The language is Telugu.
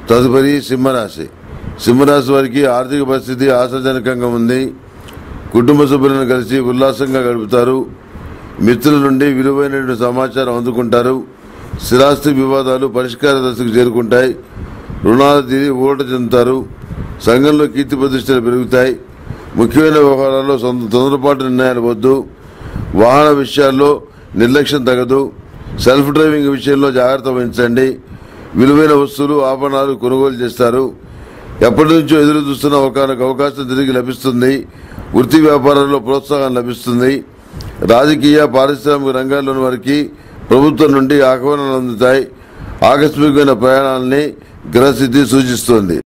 తదుపరి సింహరాశి సింహరాశి వారికి ఆర్థిక పరిస్థితి ఆశాజనకంగా ఉంది కుటుంబ సభ్యులను కలిసి ఉల్లాసంగా గడుపుతారు మిత్రుల నుండి విలువైన సమాచారం అందుకుంటారు స్థిరాస్తి వివాదాలు పరిష్కార దశకు చేరుకుంటాయి రుణాలు తీరి ఊరట చెందుతారు సంఘంలో కీర్తి ప్రతిష్టలు పెరుగుతాయి ముఖ్యమైన వ్యవహారాల్లో సొంత తొందరపాటు నిర్ణయాలు వద్దు వాహన విషయాల్లో నిర్లక్ష్యం తగదు సెల్ఫ్ డ్రైవింగ్ విషయంలో జాగ్రత్త వహించండి విలువైన వస్తువులు ఆభరణాలు కొనుగోలు చేస్తారు ఎప్పటి నుంచో ఎదురు చూస్తున్న ఒకనొక అవకాశం తిరిగి లభిస్తుంది వృత్తి వ్యాపారంలో ప్రోత్సాహం లభిస్తుంది రాజకీయ పారిశ్రామిక రంగాల్లోని వారికి ప్రభుత్వం నుండి ఆహ్వానాలు అందుతాయి ఆకస్మికమైన ప్రయాణాలని గ్రహస్థితి సూచిస్తోంది